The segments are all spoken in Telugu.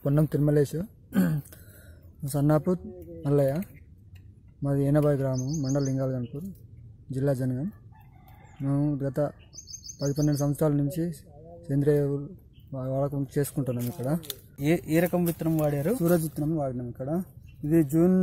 పొన్నం తిరుమలేష్ సన్నాపు మల్లయ్య మాది ఏనబాయి గ్రామం మండల లింగాల గన్పూర్ జిల్లా జనగం మేము గత పది పన్నెండు సంవత్సరాల నుంచి సేంద్రియ వాడకం చేసుకుంటున్నాం ఇక్కడ ఏ ఏ రకం విత్తనం వాడారు సూరజ్ విత్తనం వాడినాం ఇక్కడ ఇది జూన్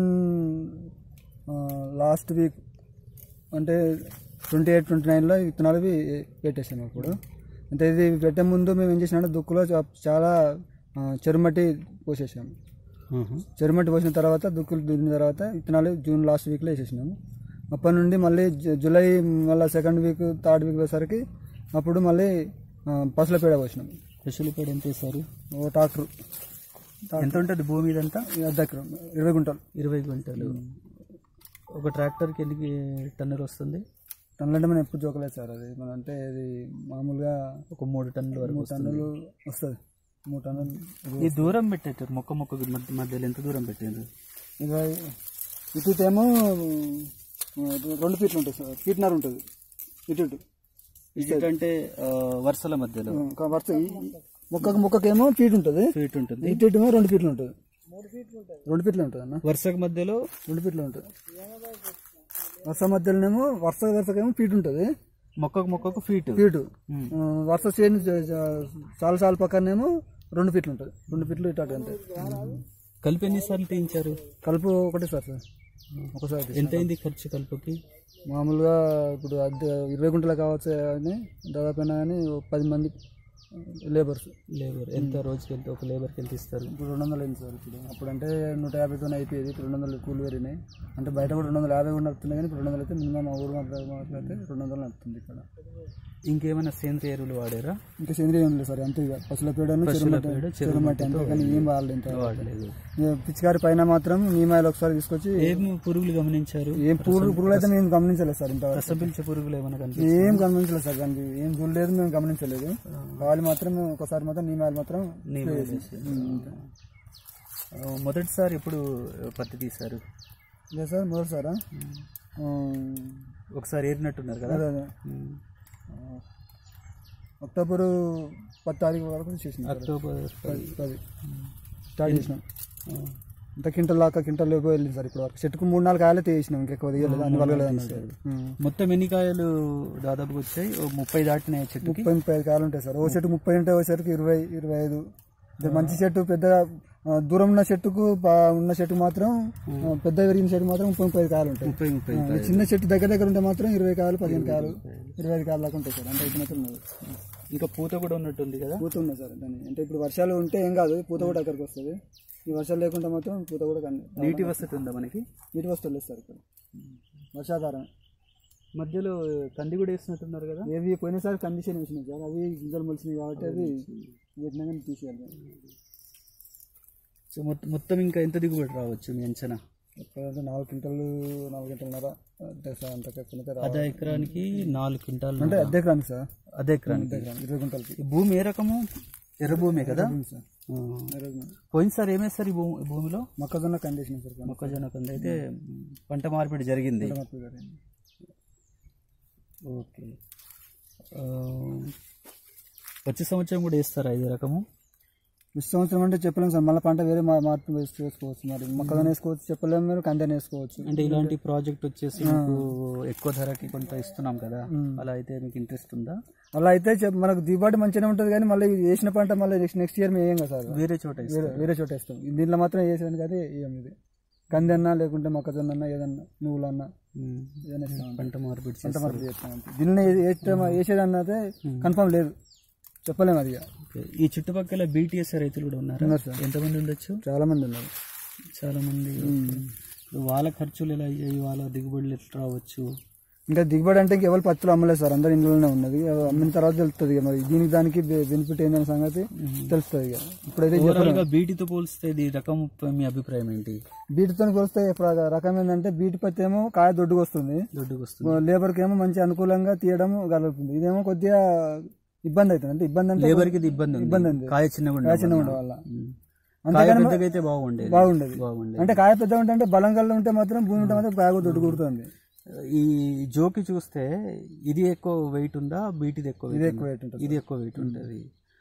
ఆ, లాస్ట్ వీక్ అంటే ట్వంటీ ఎయిట్ ట్వంటీ నైన్లో విత్తనాలు ఇవి పెట్టేసాం అప్పుడు అంటే ఇది పెట్టే ముందు మేము ఏం చేసినా దుక్కులో చా- చాలా ఆ, చెరుమట్టి పోసేసాము ఆహా. చెరుమట్టి పోసిన తర్వాత దుక్కులు దున్నిన తర్వాత విత్తనాలు జూన్ లాస్ట్ వీక్లో వేసేసినాము అప్పటి నుండి మళ్ళీ జు- జూలై మళ్ళీ సెకండ్ వీక్ థర్డ్ వీక్ పోయేసరికి అప్పుడు మళ్ళీ ఆ, పసుల పేడ పోసినాం పశువుల పేడ ఎంత వేశారు ఓ ట్రాక్టర్ ఎంత ఉంటుంది భూమి ఇదంతా అర్ధ ఎకరం ఇరవై గుంటలు ఇరవై గంటలు ఒక ట్రాక్టర్కి ఎన్ని టన్నులు వస్తుంది టన్నులు మనం ఎప్పుడు జోకలేదు సార్ అది మన అంటే ఇది మామూలుగా ఒక మూడు టన్నుల వరకు మూడు టన్నులు వస్తుంది మూడు టన్నులు ఈ దూరం పెట్టారు మొక్క మొక్క మధ్య- మధ్యలో ఎంత దూరం పెట్టారు ఇరవై ఇటు ఏమో రెండు ఫీట్లు ఉంటుంది సార్ ఫీట్నర ఉంటుంది ఇటు ఇటు ఇది అంటే ఆ, వరుసల మధ్యలో ఒక వరుస ఈ- మొక్కకు మొక్కకేమో ఫీట్ ఉంటుంది ఫీట్ ఉంటుంది ఇటు ఇటు ఏమో రెండు ఫీట్లు ఉంటుంది రెండు ఫీట్లు ఉంటుంది అన్న వరుసకు మధ్యలో రెండు ఫీట్లు ఉంటుంది వరుస మధ్యలోనేమో వరుస వరుసకేమో ఫీట్ ఉంటుంది మొక్కకు మొక్కకు ఫీట్ ఫీటు ఉమ్. ఆ, వరుస చేను చ- చ- చాలా చాలా పక్కనేమో రెండు ఫీట్లు ఉంటుంది రెండు ఫీట్లు ఇటు అటు అంతే కలిపి ఎన్నిసార్లు తీయించారు కలుపు ఒకటే సార్ సార్ ఒకసారి తీస్తాం. ఎంత అయింది ఖర్చు కలుపుకి మామూలుగా ఇప్పుడు అద్దె ఇరవై గుంటలు కావచ్చు అని దాదాపు అయినా కానీ ఓ పది మంది లేబర్స్ లేబర్ ఎంత రోజుకి ఎంత ఒక లేబర్కి ఎంత ఇస్తారు ఇప్పుడు రెండు వందలు అయింది సార్ ఇప్పుడు అప్పుడు అంటే నూట యాభైతో అయిపోయేది ఇప్పుడు రెండు వందలు కూలి పెరిగినాయి అంటే బయట కూడా రెండు వందల యాభై కూడా నడుతున్నాయి కానీ ఇప్పుడు రెండు వందలు అయితే మినిమం మా ఊరు మాత్రం అయితే రెండు వందలు నడుతుంది ఇక్కడ ఇంకేమైనా సేంద్రియ ఎరువులు వాడారా ఇంకా సేంద్రియం లేదు సార్ అంతే ఇక పసుల పేడను చెరుమట్టి పేడ, చెరుమట్టి అంతే కానీ ఏం వాడలేదు ఇంత వాడలేదు ఇక పిచ్చికారి పైన మాత్రం నీమాయిలు ఒకసారి తీసుకొచ్చి ఏం పురుగులు గమనించారు ఏం పురుగులు పురుగులు అయితే మేము గమనించలేదు సార్ ఇంత రసం పీల్చే పురుగులు ఏమైనా కనిపి ఏం గమనించలేదు సార్ దానికి ఏం చూడలేదు మేము గమనించలేదు వాళ్ళు మాత్రం ఒకసారి మాత్రం నీమాయిలు మాత్రం నీళ్ళు spray వేసి. చేసాం. ఉమ్, అంతే. ఆ, మొదటిసారి ఎప్పుడు పత్తి తీశారు ఇదే సార్ మొదటిసారా ఉమ్, ఒకసారి ఏరినట్టున్నారు కదా అదే అదే ఉమ్. అక్టోబర్ పది తారీఖు వరకు చేసినాం సార్. అక్టోబర్ పది పది స్టార్ట్ చేసినాం ఆ, ఇంత క్వింటల్ దాకా క్వింటల్ లేకపోయి వెళ్ళింది సార్ ఇప్పుడు వరకు చెట్టుకు మూడు నాలుగు కాయలు తీసినాం ఇంకెక్కువ తీయలేదు అన్ని వల్ల అన్నట్టు ఉమ్. మొత్తం ఎన్ని కాయలు దాదాపుగా వచ్చాయి ఓ ముప్పై దాటినాయి చెట్టుకి ముప్పై ముప్పై ఐదు కాయలు ఉంటాయి సార్ ఓ చెట్టు ముప్పై ఉంటే వచ్చేసరికి ఇరవై ఇరవై ఐదు ఇది మంచి చెట్టు పెద్దగా ఆ, దూరం ఉన్న చెట్టుకు బా- ఉన్న చెట్టు మాత్రం ఆ, పెద్ద పెరిగిన చెట్టు మాత్రం ముప్పై ముప్పై ఐదు కాయలు ఉంటాయి ముప్పై ముప్పై ఆ, ఈ చిన్న చెట్టు దగ్గర దగ్గర ఉంటే మాత్రం ఇరవై కాయలు పదిహేను కాయలు ఇరవై ఐదు కాయలు దాకా ఉంటాయి సార్ అంటే ఇప్పుడు ఉన్నది ఇంకా పూత కూడా ఉన్నట్టుంది కదా పూత ఉన్నాయి సార్ దాన్ని అంటే ఇప్పుడు వర్షాలు ఉంటే ఏం కాదు పూత కూడా అక్కడికి వస్తుంది ఈ వర్షాలు లేకుండా మాత్రం పూత కూడా కానీ నీటి వసతి ఉందా మనకి నీటి వస్తువులు లేదు సార్ ఇక్కడ వర్షాధారం మధ్యలో కంది కూడా వేసినట్టున్నారు కదా ఏవి పోయినసారి కండిషన్ వేసినాయి సార్ అవి గింజలు మొలిసినాయి కాబట్టి అవి వీటిని కానీ తీసేయాలి సో మొత్తం మొత్తం ఇంకా ఎంత దిగుబడి రావచ్చు మీ అంచనా ఎప్పుడంటే నాలుగు క్వింటలు నాలుగు క్వింటలన్నర అంటే సార్ అంత ఎక్కువ రావాలి. అర్ధ ఎకరానికి నాలుగు క్వింటాలు అంటే అద్దె ఎకరానికి సార్ అర్ధ ఎకరానికి అద్దె ఎకరానికి ఇరవై క్వింటలకి ఈ భూమి ఏ రకము ఎర్ర భూమే కదా ఉంది సార్ ఆ. ఇరవై పోయినసారి ఏమేస్తారు ఈ భూమి ఈ భూమిలో మొక్కజొన్న కండిషన్ సార్ కానీ మొక్కజొన్న కంది అయితే పంట మార్పిడి జరిగింది మార్పు గారు. ఓకే ఆ, వచ్చే సంవత్సరం కూడా వేస్తారా ఈ రకము ఈ సంవత్సరం అంటే చెప్పలేము సార్ మళ్ళీ పంట వేరే మా- మార్పు వేసి వేసుకోవచ్చు మరి మొక్కజొన్న వేసుకోవచ్చు చెప్పలేము మీరు కందెన వేసుకోవచ్చు అంటే ఇలాంటి ప్రాజెక్ట్ వచ్చేసి మీకు ఎక్కువ ధరకి కొంత ఇస్తున్నాం కదా అలా అయితే మీకు ఇంట్రెస్ట్ ఉందా అలా అయితే చెప్ మనకు దిగుబడి మంచిగానే ఉంటుంది కానీ మళ్ళీ వేసిన పంట మళ్ళీ నెక్స్ట్ ఇయర్ మేము వేయం కదా సార్ వేరే చోట ఇస్తాం. వేరే వేరే చోట వేస్తాం దీంట్లో మాత్రం వేసేదానికి అయితే వేయం ఇది కందెన్నా లేకుంటే మొక్కజొన్న అన్నా ఏదన్నా నువ్వులన్నా ఉమ్. ఏదైనా ఇస్తాం పంట మార్పిడి పంట చేస్తారు. మార్పు చేస్తాం అంతే. దీనిలో వేస్తే వేసేదన్నదే కన్ఫర్మ్ లేదు చెప్పలేము అది ఇక. ఓకే. ఈ చుట్టుపక్కల బీటీఎస్ రైతులు కూడా ఉన్నారు ఉన్నారు సార్ ఎంతమంది ఉండొచ్చు చాలా మంది ఉన్నారు చాలా మంది ఇప్పుడు వాళ్ళ ఖర్చులు ఎలా అయ్యాయి వాళ్ళ దిగుబడులు ఎట్లా రావచ్చు ఇంకా దిగుబడి అంటే ఇంక ఎవరు పత్తులు అమ్మలేదు సార్ అందరు ఇందులోనే ఉన్నది ఇక అమ్మిన తర్వాత తెలుస్తుంది ఇక మరి దీనికి దానికి బెనిఫిట్ ఏందనే సంగతి తెలుస్తుంది ఇక ఇప్పుడైతే ఓవరాల్ గా బీటీతో పోలిస్తే ఈ రకం మీ అభిప్రాయం ఏంటి బీటితో పోలిస్తే ఇప్పుడు ఆ రకం ఏంటంటే బీటి పత్తి ఏమో కాయ దొడ్డుకు వస్తుంది దొడ్డుకు వస్తుంది లేబర్కి ఏమో మంచి అనుకూలంగా తీయడం కలుగుతుంది ఇదేమో కొద్దిగా ఇబ్బంది అవుతుంది అంటే ఇబ్బంది అంటే లేబర్ కి ఇది ఇబ్బంది ఉంది. ఇబ్బంది ఉంది. కాయ చిన్నగా ఉండడం కాయ చిన్నగా వల్ల. ఉండడం వల్ల ఉమ్. అంతేగాని కాయ పెద్దగా అయితే బాగుండేది బాగుండేది బాగుండేది అంటే కాయ పెద్ద ఉంటే అంటే బలం కల్లా ఉంటే మాత్రం భూమి ఉంటే మాత్రం కాయ కూడా దొడ్డు కుడుతుంది ఈ జోకి చూస్తే ఇది ఎక్కువ వెయిట్ ఉందా బీటిది ఎక్కువ ఇది weight ఎక్కువ ఉందా? weight ఉంటుంది ఇది ఎక్కువ వెయిట్ ఉంటుంది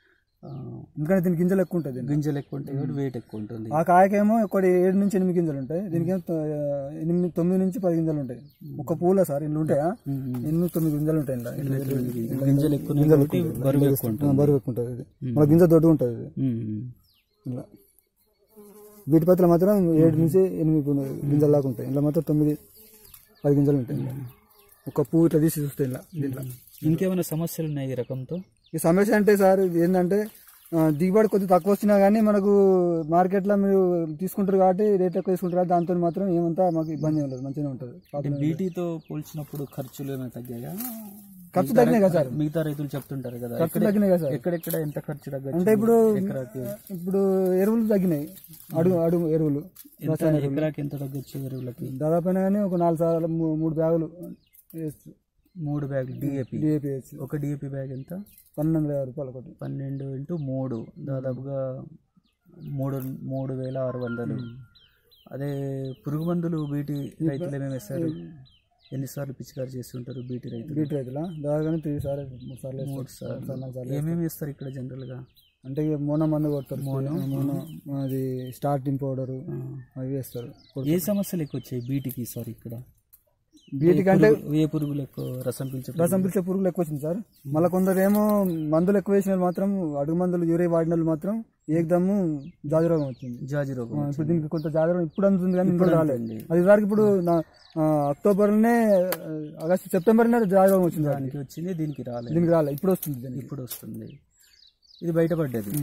ఆ, ఎందుకంటే దీనికి గింజలు ఎక్కువ ఉంటుంది దీనికి. గింజలు ఎక్కువ ఉంటాయి కాబట్టి వెయిట్ ఎక్కువ ఉంటుంది ఆ కాయకేమో ఒకటి ఏడు నుంచి ఎనిమిది గింజలు ఉంటాయి దీనికేమో తొ- ఎనిమిది తొమ్మిది నుంచి పది గింజలు ఉంటాయి ఒక పూల సార్ ఇల్లు ఉంటాయా ఎనిమిది తొమ్మిది గింజలు ఉంటాయి ఇలా. ఇల్లు- ఇల్లు- ఇల్లు- గింజలు ఎక్కువ ఉన్నాయి కాబట్టి బరువు ఎక్కువ ఉంటుంది ఆ, బరువు ఎక్కువ ఉంటుంది ఇది మన గింజ దొడ్డు ఉంటుంది ఇది ఉమ్, ఉమ్. ఇలా వీటి పత్తులు మాత్రం ఏడు నుంచి ఎనిమిది గు- గింజలు దాకా ఉంటాయి ఇలా మాత్రం తొమ్మిది పది గింజలు ఉంటాయి ఇలా ఒక పువ్వు ఇట్లా తీసి చూస్తే ఇలా దీంట్లో ఇంకేమైనా సమస్యలు ఉన్నాయి ఈ రకంతో ఈ సమస్య అంటే సార్ ఇది ఏంటంటే ఆ, దిగుబడి కొద్దిగా తక్కువ వచ్చినా కానీ మనకు మార్కెట్లో మీరు తీసుకుంటారు కాబట్టి రేట్ ఎక్కువ తీసుకుంటారు కాబట్టి దాంతో మాత్రం ఏమంతా మాకు ఇబ్బంది ఏం లేదు మంచిగా ఉంటుంది అంటే బీటీతో పోల్చినప్పుడు ఖర్చులు ఏమైనా తగ్గాయా ఖర్చు తగ్గినాయి కదా సార్ మిగతా రైతులు చెప్తుంటారు కదా ఖర్చు తగ్గినాయి కదా సార్ ఎక్కడెక్కడ ఎంత ఖర్చు తగ్గచ్చు అంటే ఇప్పుడు ఎకరాకి ఇప్పుడు ఎరువులు తగ్గినాయి అడుగు అడుగు ఎరువులు ఎంత ఎకరాకి ఎంత తగ్గచ్చు ఎరువులకి దాదాపు అయినా కానీ ఒక నాలుగు సార్లు మూ- మూడు బ్యాగులు వేయచ్చు మూడు బ్యాగులు డిఏపి డిఏపి వేయచ్చు ఒక డిఏపి బ్యాగ్ ఎంత పన్నెండు వందల యాభై రూపాయలు ఒకటి పన్నెండు ఇంటూ మూడు దాదాపుగా మూడు మూడు వేల ఆరు వందలు అదే పురుగు మందులు బీటీ రైతులు ఏమేమి వేస్తారు ఎన్నిసార్లు పిచికారి చేసి ఉంటారు బీటీ రైతులు బీట్ రైతుల దాదాపు త్రీ సార్లు మూడు సార్లు వేస్తారు. మూడు సార్లు సార్లు, నాలుగు సార్లు ఏమేమి వేస్తారు ఇక్కడ జనరల్గా అంటే ఇక మోనో మందు కొడతారు మోనో అది స్టార్టింగ్ పౌడర్ అవి వేస్తారు ఏ సమస్యలు ఎక్కువ వచ్చాయి బీటీకి సార్ ఇక్కడ బీటికి అంటే ఏ పురుగులు ఎక్కువ రసం పీల్చే రసం పిలిచే పురుగులు ఎక్కువ వచ్చింది సార్ మళ్ళీ కొందరు ఏమో మందులు ఎక్కువ వేసిన వాళ్ళు మాత్రం అడుగు మందులు యూరియా వాడిన వాళ్ళు మాత్రం ఏకదమ్ము జాతి రోగం వచ్చింది జాజి రోగం ఆ, ఇప్పుడు దీనికి కొంత జాతి రోగం ఇప్పుడు అందుతుంది కానీ ఇప్పుడు రాలేదు ఉంది. అది వరకు ఇప్పుడు నా ఆ, అక్టోబర్లోనే ఆ, ఆగస్టు సెప్టెంబర్లోనే జాతి రోగం వచ్చింది దానికి దానికి వచ్చింది దీనికి రాలేదు దీనికి రాలేదు ఇప్పుడు వస్తుంది దీనికి ఇప్పుడు వస్తుంది ఇది బయటపడ్డది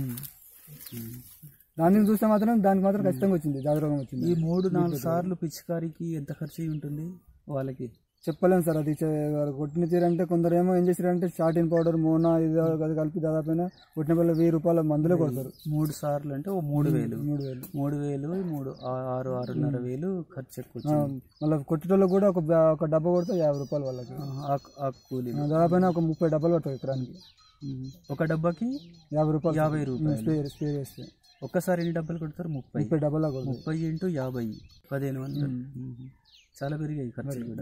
దాన్ని చూస్తే మాత్రం దానికి మాత్రం ఖచ్చితంగా వచ్చింది జాతి రోగం వచ్చింది ఈ మూడు నాలుగు సార్లు పిచికారికి ఎంత ఖర్చు అయి ఉంటుంది వాళ్ళకి చెప్పలేము సార్ అది చే- కొట్టిన తీరు అంటే కొందరు ఏమో ఏం చేశారంటే షార్టిన్ పౌడర్ మోనా ఇది అది కలిపి దాదాపు కొట్టిన వల్ల వెయ్యి రూపాయల మందులే కొడతారు మూడు సార్లు అంటే ఓ మూడు వేలు మూడు వేలు మూడు వేలు మూడు ఆ- ఆరు ఆరున్నర వేలు ఖర్చు ఎక్కువ వచ్చింది. మళ్ళీ కొట్టేటోళ్ళకి కూడా ఒక బ్యా- ఒక డబ్బా కొడితే యాభై రూపాయలు వాళ్ళకి ఆ, ఆకు ఆకు కూలి ఆ, దాదాపు ఒక ముప్పై డబ్బాలు పడతాయి ఎకరానికి ఒక డబ్బాకి యాభై రూపాయలు యాభై రూపాయలు స్ప్రే స్ప్రే చేస్తే ఒక్కసారి ఎన్ని డబ్బాలు కొడతారు ముప్పై ముప్పై డబ్బాలు దాకా కొడతాయి ముప్పై ఇంటూ యాభై పదిహేను వందలు మ్మ్. చాలా పెరిగాయి ఖర్చులు కూడా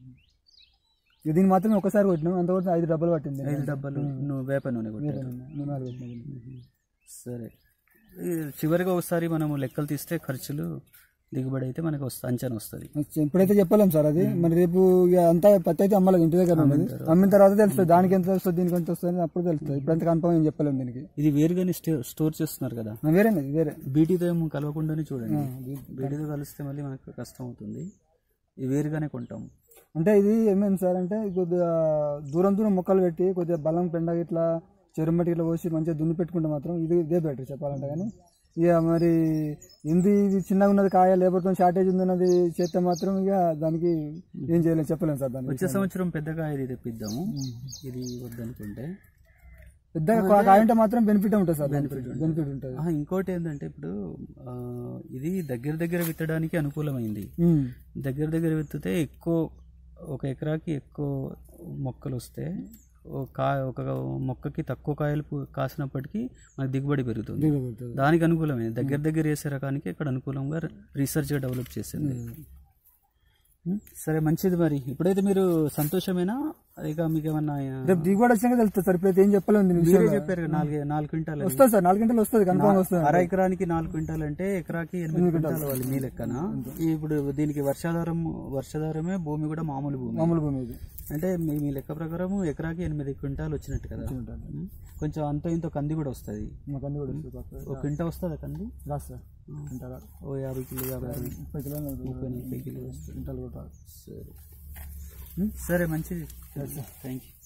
ఇక దీన్ని మాత్రమే ఒకసారి కొట్టినాం అంత కొట్టిన ఐదు డబ్బాలు పట్టింది ఐదు డబ్బాలు నువ్వు వేప నూనె కొట్టారు నూనె నాలుగు కొట్టినాం. సరే ఈ చివరిగా ఒకసారి మనము లెక్కలు తీస్తే ఖర్చులు దిగుబడి అయితే మనకు వస్తా అంచనా వస్తుంది ఇప్పుడైతే చెప్పలేం సార్ అది మరి రేపు ఇక అంతా పత్తి అయితే అమ్మాలి ఇంటి దగ్గర ఉన్నది అమ్మిన తర్వాత తెలుస్తుంది దానికి ఎంత వస్తుంది దీనికి ఎంత వస్తుంది అప్పుడు తెలుస్తుంది ఇప్పుడంత కన్ఫర్మ్ ఏం చెప్పలేము దీనికి ఇది వేరుగానే స్టో- స్టోర్ చేస్తున్నారు కదా ఆ, వేరేనది వేరే బీటీతో ఏమో కలవకుండానే చూడండి బీటీతో కలిస్తే మళ్ళీ మనకు కష్టం అవుతుంది ఇది వేరుగానే కొంటాం అంటే ఇది ఏమేమి సార్ అంటే కొద్దిగా దూరం దూరం మొక్కలు పెట్టి కొద్దిగా బలం పెండ ఇట్లా చెరుమటి ఇట్లా పోసి మంచిగా దున్ని పెట్టుకుంటే మాత్రం ఇది ఇదే బెటర్ చెప్పాలంటే కానీ ఇక మరి ఎందు ఇది చిన్నగా ఉన్నది కాయ లేబర్తో షార్టేజ్ ఉందన్నది చేస్తే మాత్రం ఇక దానికి ఏం చేయలేము చెప్పలేము సార్ దానికి వచ్చే సంవత్సరం పెద్దగా ఇది తెప్పిద్దాము ఇది వద్దనుకుంటే పెద్దగా కా- కాయ ఉంటే మాత్రం బెనిఫిట్ ఉంటుంది సార్ బెనిఫిట్ బెనిఫిట్ ఉంటుంది ఆ, ఇంకోటి ఏంటంటే ఇప్పుడు ఆ, ఇది దగ్గర దగ్గర విత్తడానికి అనుకూలమైంది ఉమ్. దగ్గర దగ్గర విత్తితే ఎక్కువ ఒక ఎకరాకి ఎక్కువ మొక్కలు వస్తే ఒక కాయ ఒక మొక్కకి తక్కువ కాయలు పు- కాసినప్పటికీ మనకి దిగుబడి పెరుగుతుంది దిగుబడి ఉంటుంది. దానికి అనుకూలమే దగ్గర దగ్గర వేసే రకానికి ఇక్కడ అనుకూలంగా రీసెర్చ్గా డెవలప్ చేసింది ఉం? సరే మంచిది మరి ఇప్పుడైతే మీరు సంతోషమేనా ఇక మీకు ఏమన్నా రేపు దిగుబడి వచ్చినాక తెలుస్తుంది సార్ ఇప్పుడైతే ఏం చెప్పలేము దీని మీరే విషయంలో. చెప్పారు కదా, నాలుగు నాలుగు క్వింటాల్ అని. వస్తుంది సార్ నాలుగు గంటలు వస్తుంది కన్ఫర్మ్ వస్తుంది అర ఎకరానికి నాలుగు క్వింటాల్ అంటే ఎకరాకి ఎనిమిది క్వింటాల్ అవ్వాలి మీ లెక్కన ఇప్పుడు దీనికి వర్షాధారం వర్షాధారమే భూమి కూడా మామూలు భూమి మామూలు భూమి ఇది అంటే మీ మీ లెక్క ప్రకారం ఎకరాకి ఎనిమిది క్వింటాల్ వచ్చినట్టు కదా ఉం? కొంచెం అంతో ఇంతో కంది కూడా వస్తుంది మాకు అన్ని కూడా వస్తుంది పక్క. ఒక క్వింటా వస్తుందా కంది రాదు సార్ క్వింటాల్ రాదు. ఓ యాభై కిలో యాభై అరవై ముప్పై కిలోలు ముప్పై నలభై కిలో వస్తుంది క్వింటాల్ కూడా రాదు. సరే ఉం? సరే మంచిది థ్యాంక్ యూ